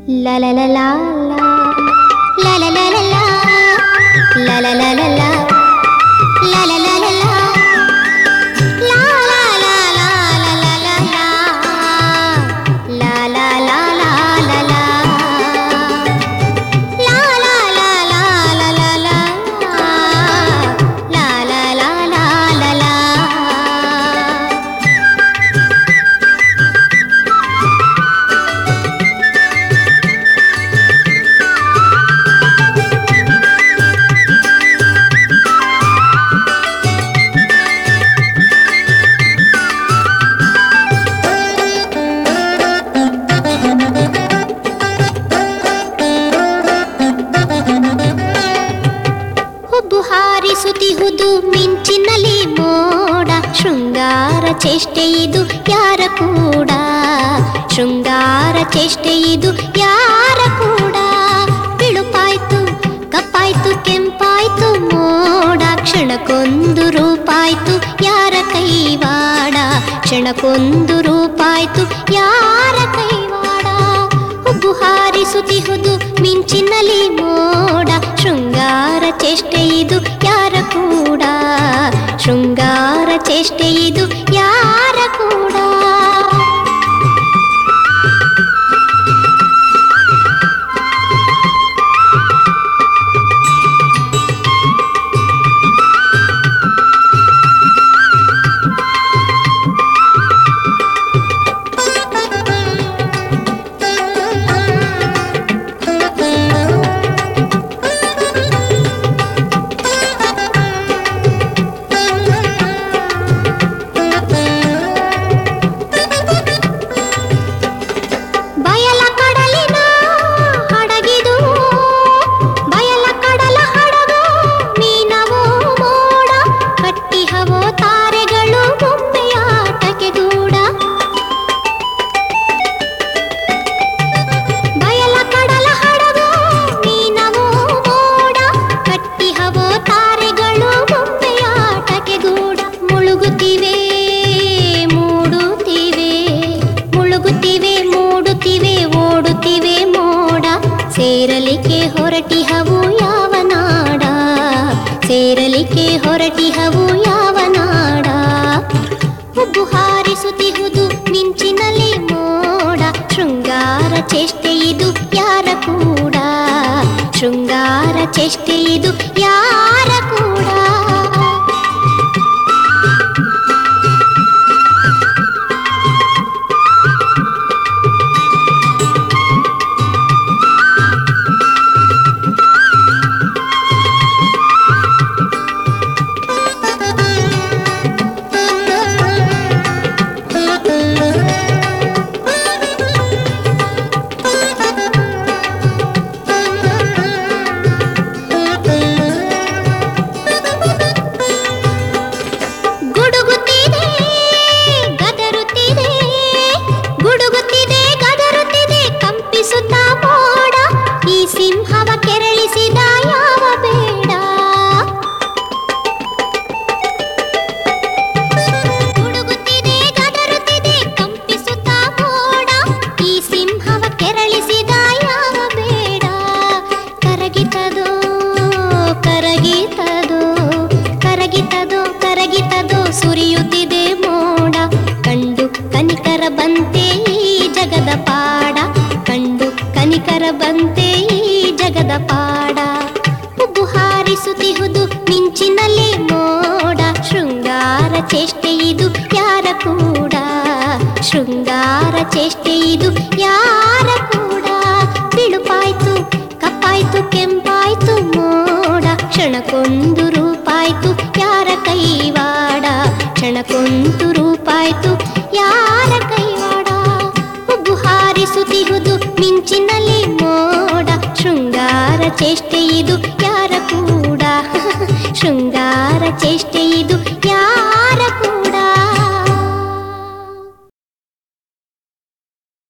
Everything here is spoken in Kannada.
La la la la la La la la la la La la la la la La la la la la La la la la la la la la La la la la la la La la la la la la la La la la la la la ಹುಬ್ಬು ಹಾರಿಸುತ್ತಿಹುದು ಮಿಂಚಿನಲ್ಲಿ ಮೋಡ ಶೃಂಗಾರ ಚೇಷ್ಟೆ ಇದು ಯಾರ ಕೂಡ ಶೃಂಗಾರ ಚೇಷ್ಟೆ ಇದು ಯಾರ ಕೂಡ ಬಿಳುಪಾಯ್ತು ಕಪ್ಪಾಯ್ತು ಕೆಂಪಾಯ್ತು ಮೋಡ ಕ್ಷಣಕ್ಕೊಂದು ರೂಪಾಯ್ತು ಯಾರ ಕೈವಾಡ ಕ್ಷಣಕ್ಕೊಂದು ರೂಪಾಯ್ತು ಯಾರ ಕೈವಾಡ ಹುಬ್ಬು ಹಾರಿಸುತ್ತಿಹುದು ಮಿಂಚಿನಲ್ಲಿ ಮೋಡ ಶೃಂಗಾರ ಚೇಷ್ಟೆ ಇದು ಯಾರ ಕೂಡ ಶೃಂಗಾರ ಚೇಷ್ಟೆ ಇದು ಯಾರ ಕೂಡ ಬಯಲ ಕಡಲಿನ ಹಡಗಿದು ಬಯಲ ಕಡಲ ಹಡಗು ಮೀನವೋ ಮೋಡ ಕಟ್ಟಿಹವೋ ತಾರೆಗಳು ಬೊಂಬೆಯಾಟಕ್ಕೆ ದೂಡ ಬಯಲ ಕಡಲ ಹಡಗು ಮೀನವೋ ಮೋಡ ಕಟ್ಟಿಹವೋ ತಾರೆಗಳು ಬೊಂಬೆಯಾಟಕ್ಕೆ ಗೂಡ ಮುಳುಗುತ್ತಿವೆ ಮೂಡುತ್ತಿವೆ ಮುಳುಗುತ್ತಿವೆ ಮೂಡುತ್ತಿವೆ ಓಡುತ್ತಿವೆ ಮೋಡ ಸೇರಲಿಕ್ಕೆ ಹೊರಟಿಹವು ಯಾವ ನಾಡ ಸೇರಲಿಕ್ಕೆ ಹೊರಟಿಹವು ಯಾವ ನಾಡ ಹುಬ್ಬು ಹಾರಿಸುತ್ತಿಹುದು ಮಿಂಚಿನಲ್ಲಿ ಮೋಡ ಶೃಂಗಾರ ಚೇಷ್ಟೆ ಇದು ಯಾರ ಕೂಡ ಶೃಂಗಾರ ಚೇಷ್ಟೆ ಇದು ಯಾರ ಕೂಡ ಗುಡುಗುತ್ತಿದೆ ಗದರುತ್ತಿದೆ ಗುಡುಗುತ್ತಿದೆ ಗದರುತ್ತಿದೆ ಕಂಪಿಸುತ್ತ ಮೋಡ ಈ ಸಿಂಹವ ಕೆರಳಿಸಿದ ಯಾವ ಬೇಡ ಗುಡುಗುತ್ತಿದೆ ಗದರುತ್ತಿದೆ ಕಂಪಿಸುತ್ತ ಮೋಡ ಈ ಸಿಂಹವ ಕೆರಳಿಸಿದ ಯಾವ ಬೇಡ ಕರಗಿತದೋ ಕರಗಿತದೋ ಕರಗಿತದೋ ಕರಗಿತದೋ ಸುರಿಯುತ್ತಿದೆ ಮೋಡ ಕಂಡು ಕನಿಕರ ಬಂತೆ ಈ ಜಗದ ಪಾಡ ಕಂಡು ಕನಿಕರ ಬಂತೆ ಈ ಜಗದ ಪಾಡ ಹುಬ್ಬು ಹಾರಿಸುತ್ತಿಹುದು ಮಿಂಚಿನಲ್ಲಿ ಮೋಡ ಶೃಂಗಾರ ಚೇಷ್ಟೆ ಇದು ಯಾರ ಕೂಡ ಶೃಂಗಾರ ಚೇಷ್ಟೆ ಇದು ಯಾರ ಕೂಡ ಬಿಳುಪಾಯ್ತು ಕಪ್ಪಾಯ್ತು ಕೆಂಪಾಯ್ತು ಮೋಡ ಕ್ಷಣಕ್ಕೊಂದು ರೂಪಾಯ್ತು ಯಾರ ಕೈವಾಡ ಕ್ಷಣಕ್ಕೊಂದು ರೂಪಾಯ್ತು ಯಾರ ಕೈವಾಡ ಹುಬ್ಬು ಹಾರಿಸುತ್ತಿಹುದು ಮಿಂಚಿನಲ್ಲಿ ಮೋಡ ಶೃಂಗಾರ ಚೇಷ್ಟೆ ಇದು ಯಾರ ಕೂಡ ಶೃಂಗಾರ ಚೇಷ್ಟೆ ಇದು